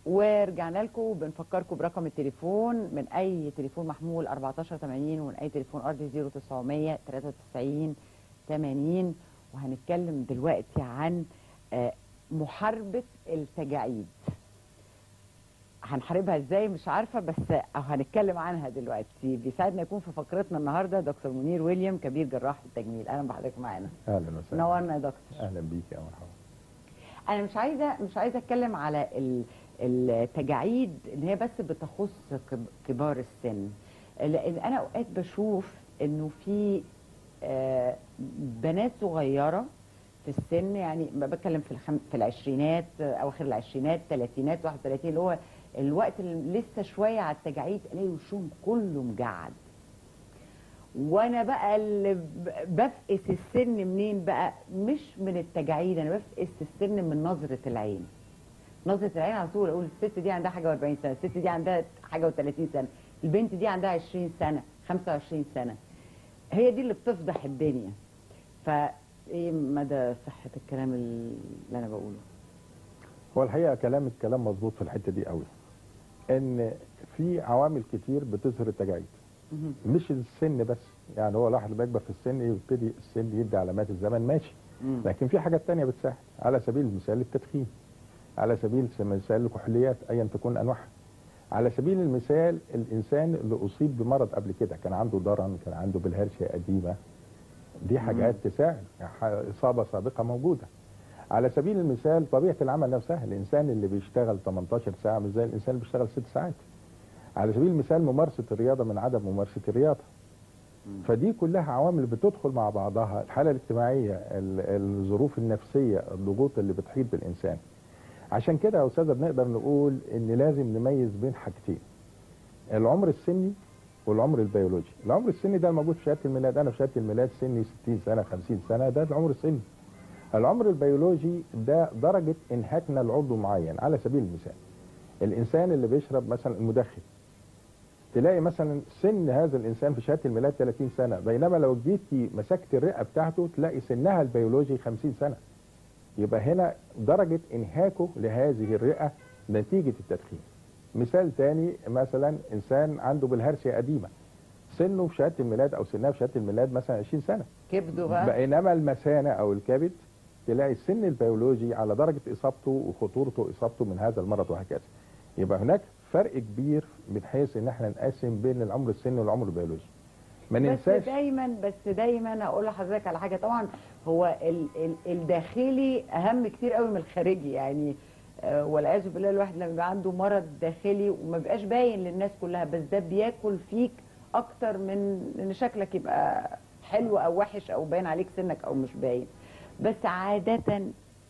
ورجعنا لكم وبنفكركم برقم التليفون من اي تليفون محمول 1480 ومن اي تليفون ارضي 0900 93 80 وهنتكلم دلوقتي عن آه، محاربه التجاعيد هنحاربها ازاي مش عارفه بس أو هنتكلم عنها دلوقتي بيساعدنا يكون في فقرتنا النهارده دكتور منير ويليام كبير جراح التجميل اهلا بحضرتك معانا اهلا وسهلا نورنا يا دكتور اهلا بيك يا مرحبا انا مش عايزه مش عايزه اتكلم على ال- التجاعيد ان هي بس بتخص كب- كبار السن لان انا اوقات بشوف انه في آه، بنات صغيره في السن يعني ما بتكلم في الخم... في العشرينات آه، اواخر العشرينات ثلاثينات 31 اللي هو الوقت اللي لسه شويه على التجاعيد الاقي وشهم كله مجعد وانا بقى اللي ب- بفقس السن منين بقى مش من التجاعيد انا بفقس السن من نظره العين نظره العين على طول اقول الست دي عندها حاجه و40 سنه الست دي عندها حاجه و30 سنه البنت دي عندها 20 سنه 25 سنه هي دي اللي بتفضح الدنيا فايه مدى صحه الكلام اللي انا بقوله هو الحقيقه كلامك كلام مظبوط في الحته دي قوي ان في عوامل كتير بتظهر التجاعيد مهم. مش السن بس يعني هو الواحد لما يكبر في السن يبتدي السن يدي علامات الزمن ماشي مم. لكن في حاجات تانية بتساعد على سبيل المثال التدخين على سبيل المثال الكحوليات ايا تكون انواعها على سبيل المثال الانسان اللي اصيب بمرض قبل كده كان عنده ضرن كان عنده بالهرشة قديمه دي حاجات تساعد ح- اصابه سابقه موجوده على سبيل المثال طبيعه العمل نفسها الانسان اللي بيشتغل 18 ساعه مش زي الانسان اللي بيشتغل 6 ساعات على سبيل المثال ممارسه الرياضه من عدم ممارسه الرياضه فدي كلها عوامل بتدخل مع بعضها الحاله الاجتماعيه ال- الظروف النفسيه الضغوط اللي بتحيط بالانسان عشان كده يا استاذه بنقدر نقول ان لازم نميز بين حاجتين العمر السني والعمر البيولوجي العمر السني ده موجود في شهاده الميلاد انا في شهاده الميلاد سني 60 سنه 50 سنه ده العمر السني العمر البيولوجي ده درجه انهاكنا لعضو معين على سبيل المثال الانسان اللي بيشرب مثلا المدخن تلاقي مثلا سن هذا الانسان في شهاده الميلاد 30 سنه بينما لو جيتي مسكت الرئه بتاعته تلاقي سنها البيولوجي 50 سنه يبقى هنا درجه انهاكه لهذه الرئه نتيجه التدخين مثال تاني مثلا انسان عنده بالهرشة قديمه سنه في شهاده الميلاد او سنها في شهاده الميلاد مثلا 20 سنه كبده بقى بينما المثانه او الكبد تلاقي السن البيولوجي على درجه اصابته وخطورته اصابته من هذا المرض وهكذا يبقى هناك فرق كبير من حيث ان احنا نقسم بين العمر السني والعمر البيولوجي ما بس ننساش دايما بس دايما اقول لحضرتك على حاجه طبعا هو ال ال الداخلي اهم كتير قوي من الخارجي يعني آه، والعياذ بالله الواحد لما يبقى عنده مرض داخلي وما بيبقاش باين للناس كلها بس ده بياكل فيك اكتر من ان شكلك يبقى حلو او وحش او باين عليك سنك او مش باين بس عاده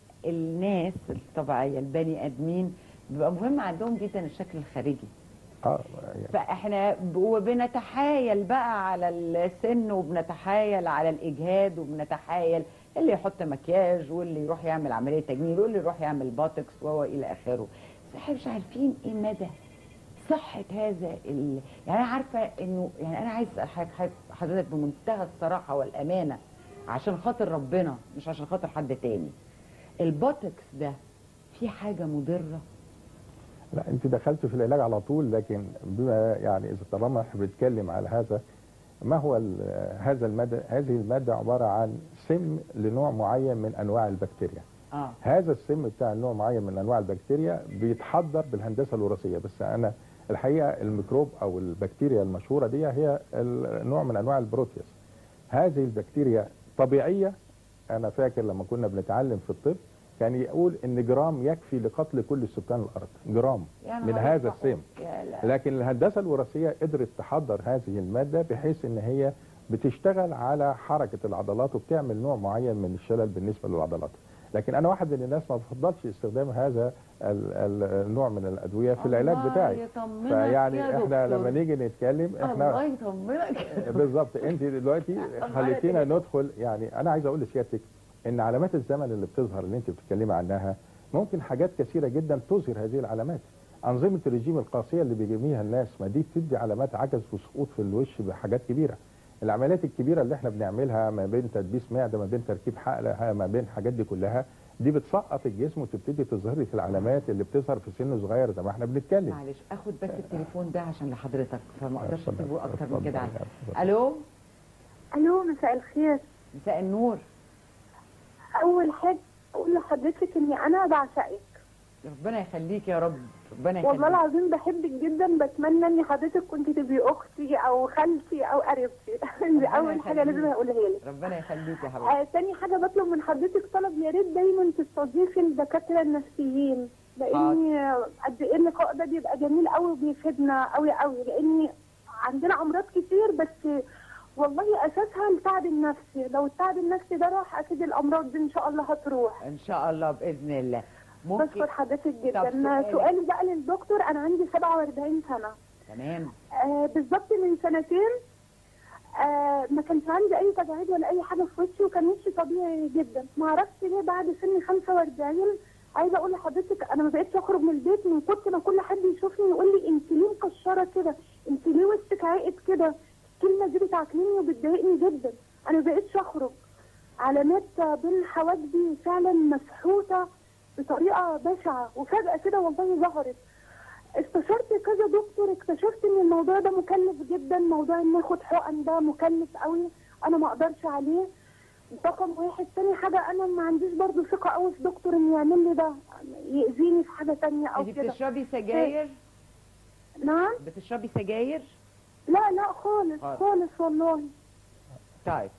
الناس الطبيعيه البني ادمين بيبقى مهم عندهم جدا الشكل الخارجي اه يعني فاحنا ب- وبنتحايل بقى على السن وبنتحايل على الاجهاد وبنتحايل اللي يحط مكياج واللي يروح يعمل عمليه تجميل واللي يروح يعمل بوتوكس وهو الى اخره بس احنا مش عارفين ايه مدى صحه هذا ال... يعني انا عارفه انه يعني انا عايز اسال حضرتك- حضرتك حضرتك بمنتهى الصراحه والامانه عشان خاطر ربنا مش عشان خاطر حد تاني البوتوكس ده في حاجه مضره لا انت دخلت في العلاج على طول لكن بما يعني اذا طالما احنا بنتكلم على هذا ما هو ال- هذا المادة هذه المادة عبارة عن سم لنوع معين من انواع البكتيريا اه هذا السم بتاع نوع معين من انواع البكتيريا بيتحضر بالهندسه الوراثيه بس انا الحقيقه الميكروب او البكتيريا المشهوره دي هي ال- نوع من انواع البروتيوس هذه البكتيريا طبيعيه انا فاكر لما كنا بنتعلم في الطب كان يقول ان جرام يكفي لقتل كل سكان الارض جرام يا من نهار هذا أسود. السم يا لا. لكن الهندسه الوراثيه قدرت تحضر هذه الماده بحيث ان هي بتشتغل على حركه العضلات وبتعمل نوع معين من الشلل بالنسبه للعضلات لكن انا واحد من الناس ما بفضلش استخدام هذا ال- ال- النوع من الادويه في العلاج الله بتاعي يطمنك فيعني يا احنا دكتور. لما نيجي نتكلم الله احنا يطمنك بالظبط انت دلوقتي خليتينا ندخل يعني انا عايز اقول لسيادتك ان علامات الزمن اللي بتظهر اللي انت بتتكلمي عنها ممكن حاجات كثيره جدا تظهر هذه العلامات انظمه الرجيم القاسيه اللي بيجميها الناس ما دي بتدي علامات عجز وسقوط في الوش بحاجات كبيره العمليات الكبيره اللي احنا بنعملها ما بين تدبيس معده ما بين تركيب حقله ما بين الحاجات دي كلها دي بتسقط الجسم وتبتدي تظهر لك العلامات اللي بتظهر في سن صغير زي ما احنا بنتكلم معلش اخد بس التليفون ده عشان لحضرتك فما اقدرش اتفضل، اسيبه اكتر من اتفضل، كده اتفضل. الو الو مساء الخير مساء النور اول حاجه اقول لحضرتك اني انا بعشقك ربنا يخليك يا رب ربنا والله يخليك العظيم بحبك جدا بتمنى ان حضرتك كنت تبقي اختي او خالتي او قريبتي دي اول حاجه يخليك. لازم اقولها لك ربنا يخليك يا حبيبتي آه تاني حاجه بطلب من حضرتك طلب يا ريت دايما تستضيفي الدكاتره النفسيين لاني قد ايه اللقاء ده بيبقى جميل قوي وبيفيدنا قوي قوي لاني عندنا امراض كتير بس والله اساسها التعب النفسي لو التعب النفسي ده راح اكيد الامراض دي ان شاء الله هتروح ان شاء الله باذن الله ممكن بشكر حضرتك طب جدا سؤالك. سؤالي بقى للدكتور انا عندي 47 سنه تمام آه بالظبط من سنتين آه ما كانش عندي اي تجاعيد ولا اي حاجه في وشي وكان وشي طبيعي جدا ما اعرفش ليه بعد سن 45 عايزه اقول لحضرتك انا ما بقتش اخرج من البيت من كتر ما كل حد يشوفني يقول لي انت ليه مكشره كده انت ليه وشك عاقد كده الكلمه دي بتعكنني وبتضايقني جدا انا ما بقتش اخرج علامات بين حواجبي فعلا مسحوطه بطريقه بشعه وفجاه كده والله ظهرت استشرت كذا دكتور اكتشفت ان الموضوع ده مكلف جدا موضوع ان اخد حقن ده مكلف قوي انا ما اقدرش عليه رقم واحد تاني حاجة انا ما عنديش برضو ثقة قوي في دكتور انه يعمل لي ده يأذيني في حاجة تانية او انت كده بتشربي سجاير نعم بتشربي سجاير لا لا خالص خالص. خالص والله طيب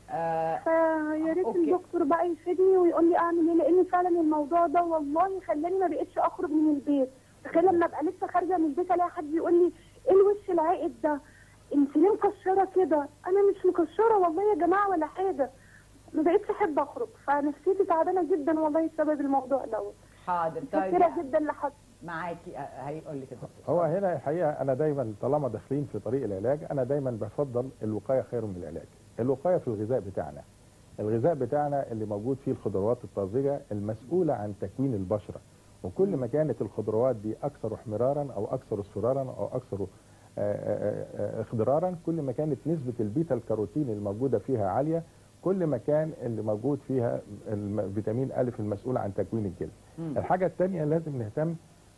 آه فيا ريت أوكي. الدكتور بقى يفيدني ويقول لي اعمل ايه لان فعلا الموضوع ده والله خلاني ما بقتش اخرج من البيت تخيل لما ابقى لسه خارجه من البيت الاقي حد يقول لي ايه الوش العائد ده انت ليه مكشره كده انا مش مكشره والله يا جماعه ولا حاجه ما بقتش احب اخرج فنفسيتي تعبانه جدا والله بسبب الموضوع دوت حاضر طيب متشكره جدا لحد معاكي آه، هيقول لك الدكتور هو هنا الحقيقه انا دايما طالما داخلين في طريق العلاج انا دايما بفضل الوقايه خير من العلاج الوقايه في الغذاء بتاعنا الغذاء بتاعنا اللي موجود فيه الخضروات الطازجه المسؤوله عن تكوين البشره وكل ما كانت الخضروات دي اكثر احمرارا او اكثر اصفرارا او اكثر آه، آه، آه، اخضرارا كل ما كانت نسبه البيتا الكاروتين الموجوده فيها عاليه كل ما كان اللي موجود فيها الم- فيتامين الف المسؤول عن تكوين الجلد مم. الحاجه الثانيه لازم نهتم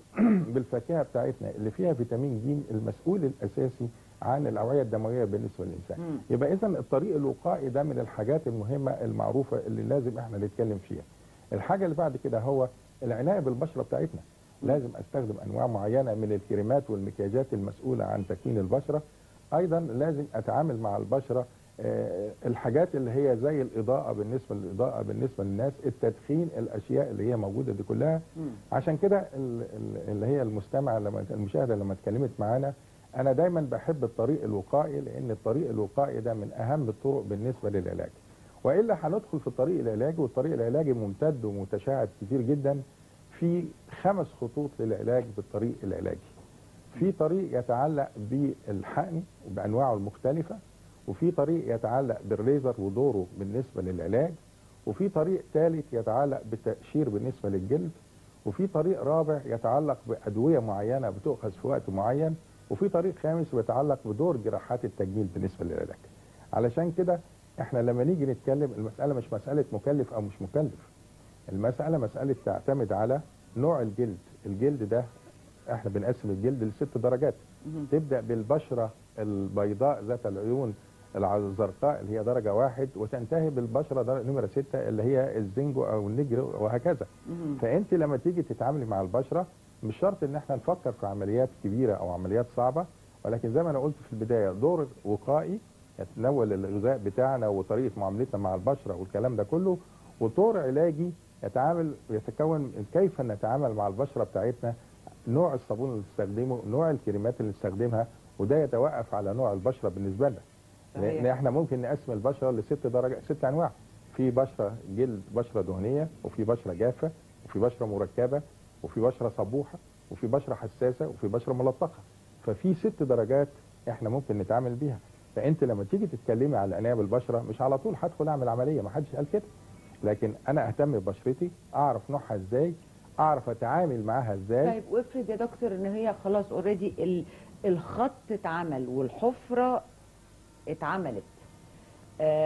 بالفاكهه بتاعتنا اللي فيها فيتامين ج المسؤول الاساسي عن الاوعيه الدمويه بالنسبه للانسان مم. يبقى اذا الطريق الوقائي ده من الحاجات المهمه المعروفه اللي لازم احنا نتكلم فيها الحاجه اللي بعد كده هو العنايه بالبشره بتاعتنا لازم استخدم انواع معينه من الكريمات والمكياجات المسؤوله عن تكوين البشره ايضا لازم اتعامل مع البشره آه، الحاجات اللي هي زي الاضاءه بالنسبه للاضاءه بالنسبه للناس التدخين الاشياء اللي هي موجوده دي كلها مم. عشان كده ال- ال- اللي هي المستمع لما المشاهده لما اتكلمت معانا انا دايما بحب الطريق الوقائي لان الطريق الوقائي ده من اهم الطرق بالنسبه للعلاج والا هندخل في الطريق العلاجي والطريق العلاجي ممتد ومتشعب كتير جدا في خمس خطوط للعلاج بالطريق العلاجي في طريق يتعلق بالحقن بانواعه المختلفه وفي طريق يتعلق بالليزر ودوره بالنسبه للعلاج وفي طريق ثالث يتعلق بالتقشير بالنسبه للجلد وفي طريق رابع يتعلق بادويه معينه بتؤخذ في وقت معين وفي طريق خامس بيتعلق بدور جراحات التجميل بالنسبه للعلاج علشان كده احنا لما نيجي نتكلم المساله مش مساله مكلف او مش مكلف المساله مساله تعتمد على نوع الجلد الجلد ده احنا بنقسم الجلد لست درجات مم. تبدا بالبشره البيضاء ذات العيون الع- الزرقاء اللي هي درجه واحد وتنتهي بالبشره درجه نمره سته اللي هي الزنجو او النجر وهكذا مم. فانت لما تيجي تتعاملي مع البشره مش شرط ان احنا نفكر في عمليات كبيره او عمليات صعبه ولكن زي ما انا قلت في البدايه دور وقائي يتناول الغذاء بتاعنا وطريقه معاملتنا مع البشره والكلام ده كله ودور علاجي يتعامل يتكون من كيف نتعامل مع البشره بتاعتنا نوع الصابون اللي نستخدمه نوع الكريمات اللي نستخدمها وده يتوقف على نوع البشره بالنسبه لنا صحيح. لان احنا ممكن نقسم البشره لست درجات ست انواع في بشره جلد بشره دهنيه وفي بشره جافه وفي بشره مركبه وفي بشره صبوحه وفي بشره حساسه وفي بشره ملطخه ففي ست درجات احنا ممكن نتعامل بيها فانت لما تيجي تتكلمي على العنايه بالبشره مش على طول هدخل اعمل عمليه ما حدش قال كده لكن انا اهتم ببشرتي اعرف نوعها ازاي اعرف اتعامل معاها ازاي طيب وافرض يا دكتور ان هي خلاص اوريدي الخط اتعمل والحفره اتعملت آه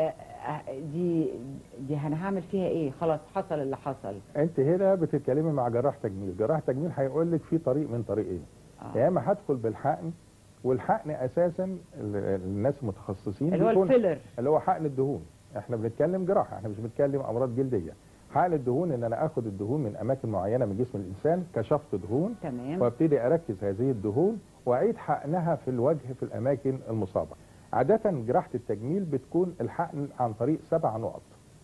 دي دي انا هعمل فيها ايه خلاص حصل اللي حصل انت هنا بتتكلمي مع جراح تجميل جراح تجميل هيقول لك في طريق من طريقين آه. يا اما هدخل بالحقن والحقن اساسا ال- الناس المتخصصين اللي هو بيكون- الفيلر اللي هو حقن الدهون احنا بنتكلم جراحه احنا مش بنتكلم امراض جلديه حقن الدهون ان انا اخد الدهون من اماكن معينه من جسم الانسان كشفط دهون تمام وابتدي اركز هذه الدهون واعيد حقنها في الوجه في الاماكن المصابه عاده جراحه التجميل بتكون الحقن عن طريق سبع نقط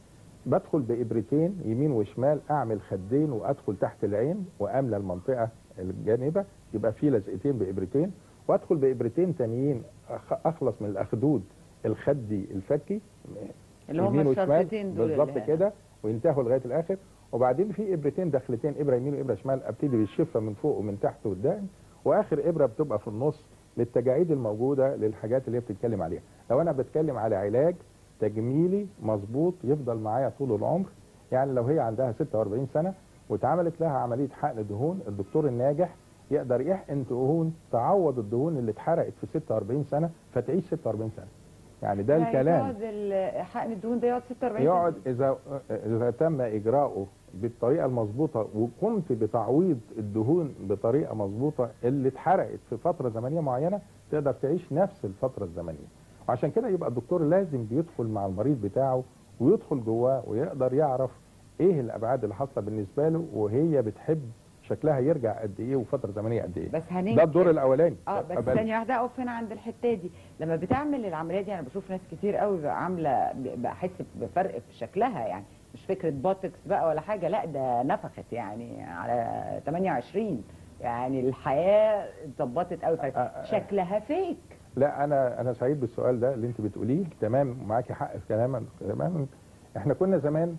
بدخل بابرتين يمين وشمال اعمل خدين وادخل تحت العين واملى المنطقه الجانبه يبقى في لزقتين بابرتين وادخل بابرتين تانيين أخ- اخلص من الاخدود الخدي الفكي اللي هم يمين وشمال الشرطتين دول بالظبط اللي- كده وينتهوا لغايه الاخر وبعدين في ابرتين داخلتين ابره يمين وابره شمال ابتدي بالشفه من فوق ومن تحت والدائم واخر ابره بتبقى في النص للتجاعيد الموجوده للحاجات اللي هي بتتكلم عليها لو انا بتكلم على علاج تجميلي مظبوط يفضل معايا طول العمر يعني لو هي عندها 46 سنه واتعملت لها عمليه حقن دهون الدكتور الناجح يقدر يحقن دهون تعوض الدهون اللي اتحرقت في 46 سنه فتعيش 46 سنه يعني ده يعني الكلام يقعد ال- حقن الدهون ده يقعد 46 يقعد سنة. اذا اذا تم اجراؤه بالطريقه المظبوطه وقمت بتعويض الدهون بطريقه مظبوطه اللي اتحرقت في فتره زمنيه معينه تقدر تعيش نفس الفتره الزمنيه وعشان كده يبقى الدكتور لازم بيدخل مع المريض بتاعه ويدخل جواه ويقدر يعرف ايه الابعاد اللي حاصله بالنسبه له وهي بتحب شكلها يرجع قد ايه وفتره زمنيه قد ايه بس هننكر ده الدور الاولاني اه بس أبل- ثانيه واحده اقف هنا عند الحته دي لما بتعمل العمليه دي انا بشوف ناس كتير قوي بقى عامله بحس بفرق في شكلها يعني مش فكره بوتوكس بقى ولا حاجه لا ده نفخت يعني على 28 يعني الحياه اتظبطت قوي آه، آه. شكلها فيك لا انا انا سعيد بالسؤال ده اللي انت بتقوليه تمام معاكي حق في كلامك تماما احنا كنا زمان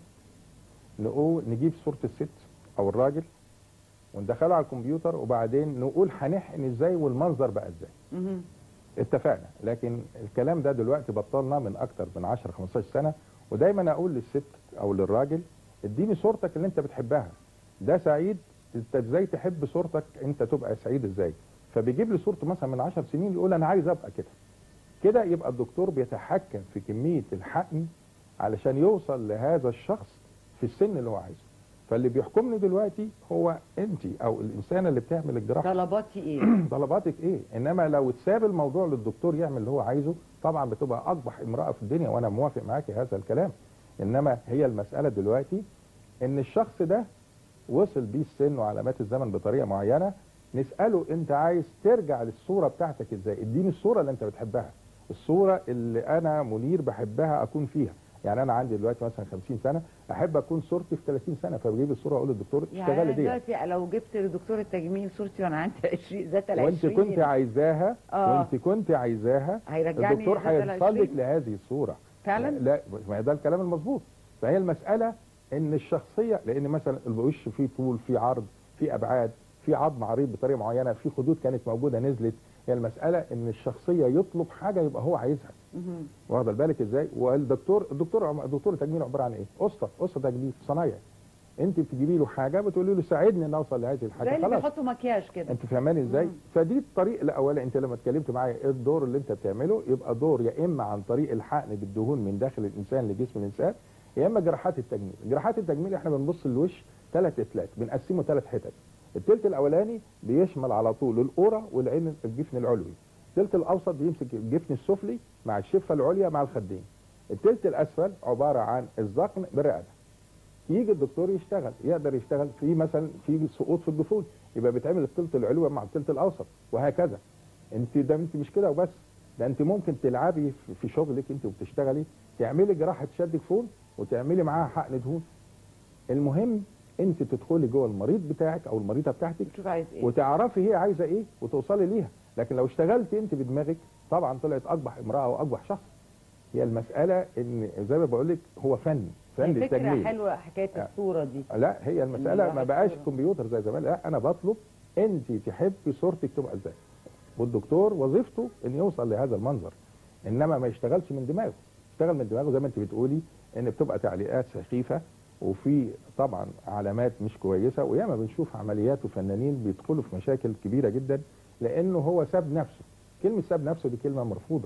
نقول نجيب صوره الست او الراجل وندخله على الكمبيوتر وبعدين نقول هنحقن ازاي والمنظر بقى ازاي مهم. اتفقنا لكن الكلام ده دلوقتي بطلنا من اكتر من 10 15 سنه ودايما اقول للست او للراجل اديني صورتك اللي انت بتحبها ده سعيد انت ازاي تحب صورتك انت تبقى سعيد ازاي فبيجيب لي صورته مثلا من 10 سنين يقول انا عايز ابقى كده كده يبقى الدكتور بيتحكم في كميه الحقن علشان يوصل لهذا الشخص في السن اللي هو عايزه فاللي بيحكمني دلوقتي هو انت او الانسانه اللي بتعمل الجراحه طلباتي ايه طلباتك ايه انما لو اتساب الموضوع للدكتور يعمل اللي هو عايزه طبعا بتبقى اقبح امراه في الدنيا وانا موافق معاكي هذا الكلام انما هي المساله دلوقتي ان الشخص ده وصل بيه السن وعلامات الزمن بطريقه معينه نساله انت عايز ترجع للصوره بتاعتك ازاي اديني الصوره اللي انت بتحبها الصوره اللي انا منير بحبها اكون فيها يعني انا عندي دلوقتي مثلا 50 سنه احب اكون صورتي في 30 سنه فبجيب الصوره اقول للدكتور يعني اشتغلي أنا دي دلوقتي لو جبت لدكتور التجميل صورتي وانا عندي 20 ذات ال وانت 20 كنت عايزاها آه. وانت كنت عايزاها هيرجعني الدكتور ذات ال هيوصل لك 20 لهذه الصوره فعلا لا ما هي ده الكلام المظبوط فهي المساله ان الشخصيه لان مثلا الوش فيه طول فيه عرض فيه ابعاد في عظم عريض بطريقه معينه في خدود كانت موجوده نزلت هي المساله ان الشخصيه يطلب حاجه يبقى هو عايزها مهم. واخد بالك ازاي والدكتور الدكتور عم- دكتور التجميل عباره عن ايه اسطى اسطى تجميل صنايعي انت بتجيبي له حاجه بتقولي له ساعدني ان اوصل لهذه زي الحاجه اللي خلاص بيحطوا مكياج كده انت فاهماني ازاي مم. فدي الطريق الاولاني انت لما اتكلمت معايا ايه الدور اللي انت بتعمله يبقى دور يا اما عن طريق الحقن بالدهون من داخل الانسان لجسم الانسان يا اما جراحات التجميل جراحات التجميل احنا بنبص للوش ثلاث اتلات بنقسمه ثلاث حتت التلت الاولاني بيشمل على طول القرى والعين الجفن العلوي التلت الاوسط بيمسك الجفن السفلي مع الشفه العليا مع الخدين التلت الاسفل عباره عن الذقن بالرقبه يجي الدكتور يشتغل يقدر يشتغل في مثلا في سقوط في الجفون يبقى بيتعمل الثلث العلوي مع الثلث الاوسط وهكذا انت ده انت مش كده وبس ده انت ممكن تلعبي في- في شغلك انت وبتشتغلي تعملي جراحه شد جفون وتعملي معاها حقن دهون المهم انت تدخلي جوه المريض بتاعك او المريضه بتاعتك شوف عايز ايه وتعرفي هي عايزه ايه وتوصلي ليها لكن لو اشتغلتي انت بدماغك طبعا طلعت اقبح امراه واقبح شخص هي المساله ان زي ما بقول لك هو فن فن هي فكره التجميل حلوه حكايه آه. الصوره دي لا هي المسألة الواحد ما بقاش صورة. كمبيوتر زي زمان لا أنا بطلب أنت تحبي صورتك تبقى إزاي والدكتور وظيفته إن يوصل لهذا المنظر إنما ما يشتغلش من دماغه يشتغل من دماغه زي ما أنت بتقولي إن بتبقى تعليقات سخيفة وفي طبعا علامات مش كويسة وياما بنشوف عمليات وفنانين بيدخلوا في مشاكل كبيرة جدا لأنه هو ساب نفسه كلمة ساب نفسه دي كلمة مرفوضة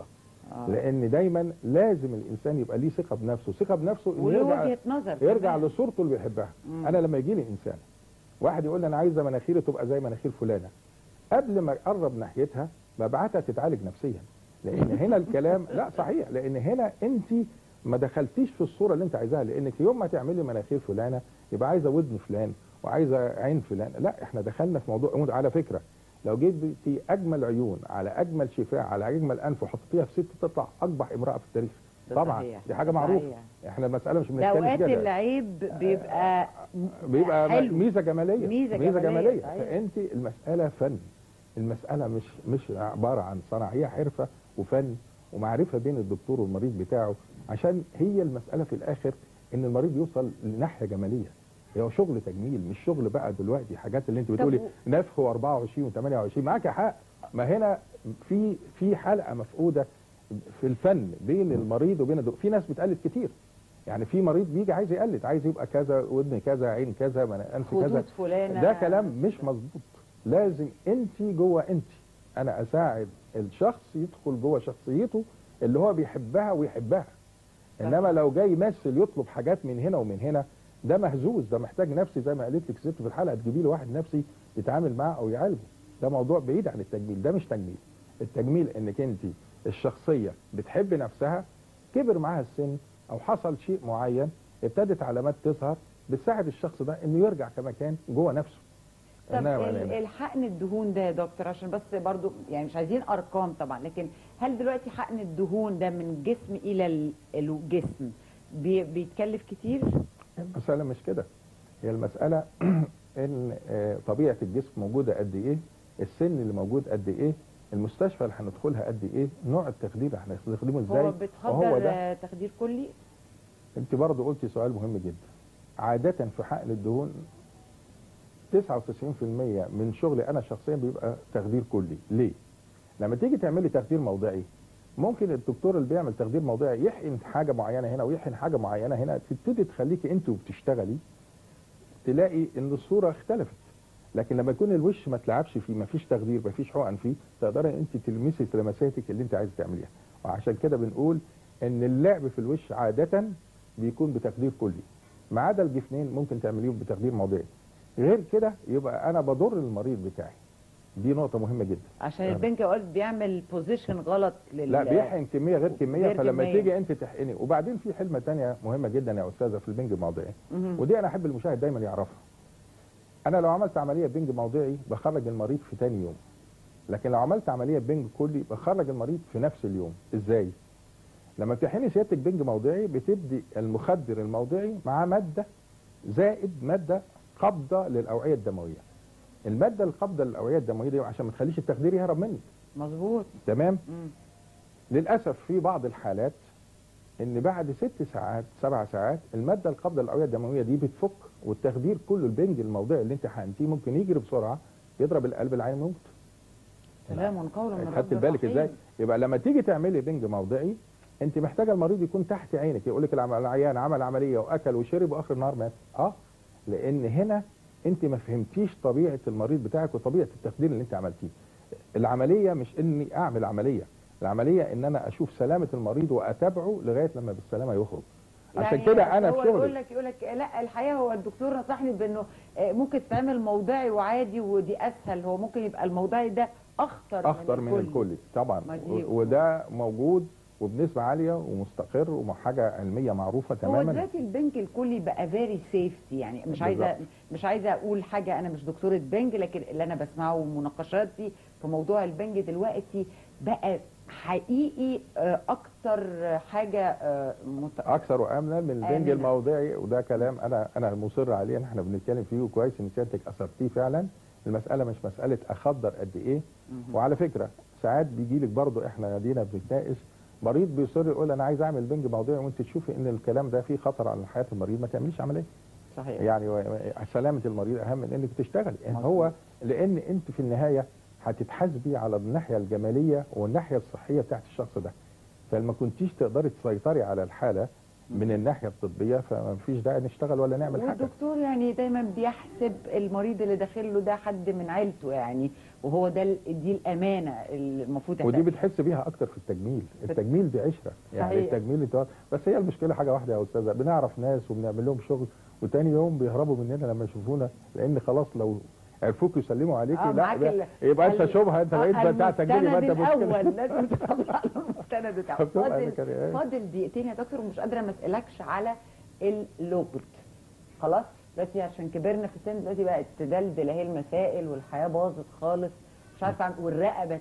آه. لان دايما لازم الانسان يبقى ليه ثقه بنفسه ثقه بنفسه إنه وله يرجع وجهه نظر يرجع كمان. لصورته اللي بيحبها مم. انا لما يجي لي انسان واحد يقول لي انا عايزه مناخيري تبقى زي مناخير فلانه قبل ما اقرب ناحيتها ببعتها تتعالج نفسيا لان هنا الكلام لا صحيح لان هنا انت ما دخلتيش في الصوره اللي انت عايزاها لانك يوم ما تعملي مناخير فلانه يبقى عايزه ودن فلان وعايزه عين فلان لا احنا دخلنا في موضوع على فكره لو جبتي اجمل عيون على اجمل شفاه على اجمل انف وحطيتيها في ست تطلع اقبح امراه في التاريخ ده طبعا صحيح. دي حاجه ده معروفه صحيح. احنا المساله مش ده بنتكلم اوقات كده العيب بيبقى بيبقى حلو ميزه جماليه ميزة ميزه جمالية، جماليه صحيح. فانت المساله فن المساله مش مش عباره عن صنعه هي حرفه وفن ومعرفه بين الدكتور والمريض بتاعه عشان هي المساله في الاخر ان المريض يوصل لناحيه جماليه هو شغل تجميل مش شغل بقى دلوقتي حاجات اللي انت طب بتقولي و- نفخ و24 و28 معاك حق ما هنا في في حلقه مفقوده في الفن بين المريض وبين الدكتور في ناس بتقلد كتير يعني في مريض بيجي عايز يقلد عايز يبقى كذا ودن كذا عين كذا من- انف كذا خطوط فلانه ده كلام مش مظبوط لازم انت جوه انت انا اساعد الشخص يدخل جوه شخصيته اللي هو بيحبها ويحبها انما لو جاي يمثل يطلب حاجات من هنا ومن هنا ده مهزوز ده محتاج نفسي زي ما قالت لك ست في الحلقه تجيبي له واحد نفسي يتعامل معاه او يعالجه ده موضوع بعيد عن التجميل ده مش تجميل التجميل انك انت الشخصيه بتحب نفسها كبر معاها السن او حصل شيء معين ابتدت علامات تظهر بتساعد الشخص ده انه يرجع كما كان جوه نفسه طب إنها ال- ولا- الحقن الدهون ده يا دكتور عشان بس برضو يعني مش عايزين ارقام طبعا لكن هل دلوقتي حقن الدهون ده من الجسم الى ال- الجسم بي- بيتكلف كتير المسألة مش كده هي المسألة ان آه، طبيعة الجسم موجودة قد ايه السن اللي موجود قد ايه المستشفى اللي هندخلها قد ايه نوع التخدير اللي هنستخدمه ازاي هو وهو بتحضر ده آه، تخدير كلي انت برضه قلتي سؤال مهم جدا عادة في حقن الدهون 99% من شغلي انا شخصيا بيبقى تخدير كلي ليه لما تيجي تعملي تخدير موضعي ممكن الدكتور اللي بيعمل تخدير موضعي يحقن حاجه معينه هنا ويحقن حاجه معينه هنا تبتدي تخليكي انت وبتشتغلي تلاقي ان الصوره اختلفت لكن لما يكون الوش ما تلعبش فيه ما فيش تخدير ما فيش حقن فيه تقدري انت تلمسي لمساتك اللي انت عايزه تعمليها وعشان كده بنقول ان اللعب في الوش عاده بيكون بتخدير كلي ما عدا الجفنين ممكن تعمليهم بتخدير موضعي غير كده يبقى انا بضر المريض بتاعي دي نقطه مهمه جدا عشان تمام. البنك قلت بيعمل بوزيشن غلط لل لا بيحقن كميه غير كميه غير فلما كمية. تيجي انت تحقني وبعدين في حلمه تانية مهمه جدا يا استاذه في البنج الموضعي مهم. ودي انا احب المشاهد دايما يعرفها انا لو عملت عمليه بنج موضعي بخرج المريض في تاني يوم لكن لو عملت عمليه بنج كلي بخرج المريض في نفس اليوم ازاي لما بتحقني سيادتك بنج موضعي بتدي المخدر الموضعي مع ماده زائد ماده قابضه للاوعيه الدمويه الماده القابضه للاوعيه الدمويه دي عشان ما تخليش التخدير يهرب منك مظبوط تمام مم. للاسف في بعض الحالات ان بعد ست ساعات سبع ساعات الماده القابضه للاوعيه الدمويه دي بتفك والتخدير كله البنج الموضعي اللي انت حقنتيه ممكن يجري بسرعه يضرب القلب العين يموت كلام قول من خدت رب بالك رحيم. ازاي يبقى لما تيجي تعملي بنج موضعي انت محتاجه المريض يكون تحت عينك يقول لك العيان عمل عمليه واكل وشرب واخر النهار مات اه لان هنا انت ما فهمتيش طبيعه المريض بتاعك وطبيعه التخدير اللي انت عملتيه العمليه مش اني اعمل عمليه العمليه ان انا اشوف سلامه المريض واتابعه لغايه لما بالسلامه يخرج عشان يعني كده انا هو في يقول شغلي لك يقول لك لا الحقيقه هو الدكتور نصحني بانه آه، ممكن تتعمل موضعي وعادي ودي اسهل هو ممكن يبقى الموضعي ده اخطر اخطر من الكلي طبعا ما دي- و- وده موجود وبنسبه عاليه ومستقر وحاجه علميه معروفه هو تماما دلوقتي البنك الكلي بقى فيري سيفتي يعني مش عايزه بالظبط. مش عايزه اقول حاجه انا مش دكتوره بنج لكن اللي انا بسمعه مناقشاتي في موضوع البنج دلوقتي بقى حقيقي آه، اكتر حاجه آه، مت... اكثر وامنا من البنج آمنة. الموضعي وده كلام انا انا مصر عليه إن احنا بنتكلم فيه وكويس ان سيادتك اثرتيه فعلا المساله مش مساله اخدر قد ايه مهم. وعلى فكره ساعات بيجي لك برضه احنا دينا بنتناقش مريض بيصر يقول انا عايز اعمل بنج موضعي وانت تشوفي ان الكلام ده فيه خطر على حياه المريض ما تعمليش عمليه صحيح يعني و- سلامه المريض اهم من انك تشتغلي يعني مظبوط. هو لان انت في النهايه هتتحاسبي على الناحيه الجماليه والناحيه الصحيه بتاعت الشخص ده فلما كنتيش تقدري تسيطري على الحاله من الناحيه الطبيه فما فيش داعي نشتغل ولا نعمل حاجه والدكتور يعني دايما بيحسب المريض اللي داخل له ده حد من عيلته يعني وهو ده ال- دي الامانه اللي المفروض ودي يحتاج. بتحس بيها اكتر في التجميل التجميل دي عشره يعني صحيح. التجميل انت بس هي المشكله حاجه واحده يا استاذه بنعرف ناس وبنعمل لهم شغل وتاني يوم بيهربوا مننا لما يشوفونا لان خلاص لو عرفوك يسلموا عليكي آه، لا معاك لا، ال- يبقى انت ال- شبهه انت بقيت آه، بتاع تجميل يبقى انت المستند مشكله الاول لازم تطلع له المستند بتاعه فبتبقى فاضل مكان- إيه؟ فاضل دقيقتين يا دكتور ومش قادره ما اسالكش على اللوجد خلاص دلوقتي عشان كبرنا في السن دلوقتي بقت تدلدل اهي المسائل والحياه باظت خالص مش عارفه أعمل- والرقبه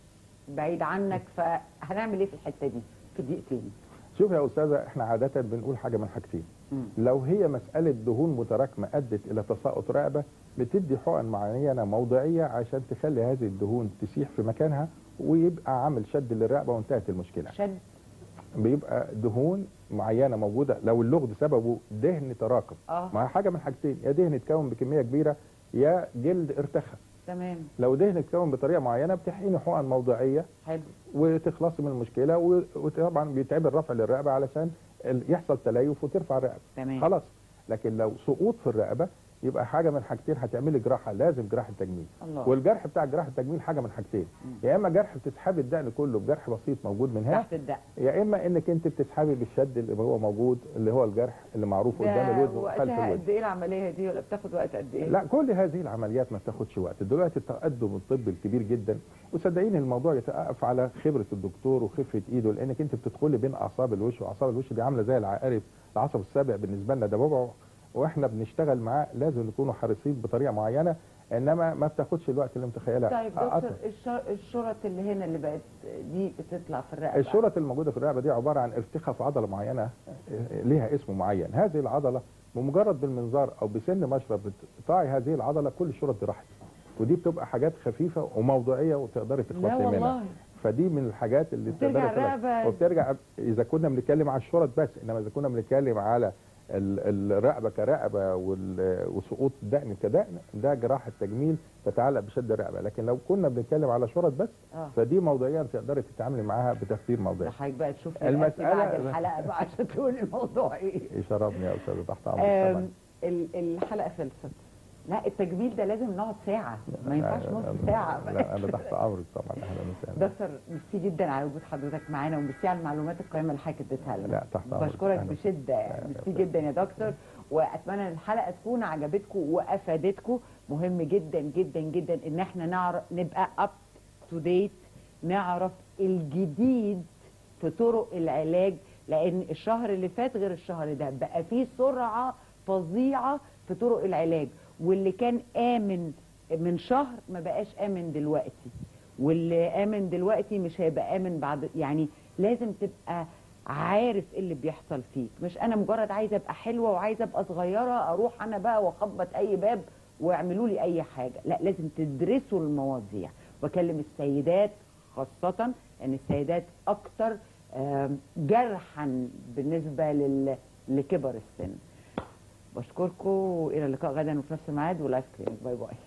بعيد عنك فهنعمل ايه في الحته دي في دقيقتين شوف يا استاذه احنا عاده بنقول حاجه من حاجتين مم. لو هي مساله دهون متراكمه ادت الى تساقط رقبه بتدي حقن معينه موضعيه عشان تخلي هذه الدهون تسيح في مكانها ويبقى عامل شد للرقبه وانتهت المشكله شد بيبقى دهون معينه موجوده لو اللغد سببه دهن تراكم اه ما هي حاجه من حاجتين يا دهن اتكون بكميه كبيره يا جلد ارتخى تمام لو دهن اتكون بطريقه معينه بتحقني حقن موضعيه حلو وتخلصي من المشكله و- وطبعا بيتعمل رفع للرقبه علشان ال- يحصل تليف وترفع الرقبه تمام خلاص لكن لو سقوط في الرقبه يبقى حاجه من حاجتين هتعملي جراحه لازم جراحه تجميل الله والجرح بتاع جراحه التجميل حاجه من حاجتين مم. يا اما جرح بتسحبي الدقن كله بجرح بسيط موجود من هنا تحت الدق يا اما انك انت بتسحبي بالشد اللي هو موجود اللي هو الجرح اللي معروف قدام ده الودن وخلف وقتها الودن قد ايه العمليه دي ولا بتاخد وقت قد ايه؟ لا كل هذه العمليات ما بتاخدش وقت دلوقتي التقدم الطبي الكبير جدا وصدقيني الموضوع يتوقف على خبره الدكتور وخفه ايده لانك انت بتدخلي بين اعصاب الوش واعصاب الوش دي عامله زي العقارب العصب السابع بالنسبه لنا ده بابعه واحنا بنشتغل معاه لازم نكونوا حريصين بطريقه معينه انما ما بتاخدش الوقت اللي متخيلها طيب أقطع. دكتور الش- الشرط اللي هنا اللي بقت دي بتطلع في الرقبه الشرط الموجوده في الرقبه دي عباره عن ارتخاء في عضله معينه آه، ليها اسم معين هذه العضله بمجرد بالمنظار او بسن مشرب بتقطعي هذه العضله كل الشرط دي راحت ودي بتبقى حاجات خفيفه وموضوعيه وتقدري لا تخلصي منها والله فدي من الحاجات اللي بترجع تقدري تخلصي. الرقبة. وبترجع اذا كنا بنتكلم على الشرط بس انما اذا كنا بنتكلم على ال- الرقبه كرقبه وال- وسقوط الدقن كدقن ده جراحه تجميل تتعلق بشد الرقبه لكن لو كنا بنتكلم على شرط بس اه فدي موضوعيه تقدري تتعاملي معاها بتفسير موضعي ده حضرتك بقى تشوف لي المسألة- بعد الحلقه بقى عشان تقول الموضوع ايه يشرفني يا استاذ تحت امرك آم، طبعا ال- الحلقه خلصت لا التجميل ده لازم نقعد ساعه ما ينفعش لا، نص لا، ساعه لا انا تحت امرك طبعا اهلا وسهلا دكتور ميرسي جدا على وجود حضرتك معانا وميرسي على المعلومات القيمه اللي حضرتك اديتها لنا لا تحت امرك بشكرك أهلاً. بشده يعني لا، ميرسي لا. جدا يا دكتور واتمنى ان الحلقه تكون عجبتكم وافادتكم مهم جدا جدا جدا ان احنا نعرف نبقى اب تو ديت نعرف الجديد في طرق العلاج لان الشهر اللي فات غير الشهر ده بقى فيه سرعه فظيعه في طرق العلاج واللي كان امن من شهر ما بقاش امن دلوقتي واللي امن دلوقتي مش هيبقى امن بعد يعني لازم تبقى عارف ايه اللي بيحصل فيك مش انا مجرد عايزه ابقى حلوه وعايزه ابقى صغيره اروح انا بقى واخبط اي باب واعملوا لي اي حاجه لا لازم تدرسوا المواضيع واكلم السيدات خاصه لان السيدات اكتر آم، جرحا بالنسبه لل... لكبر السن بشكركم والى اللقاء غدا وفي نفس الميعاد ولايف كلينك باي باي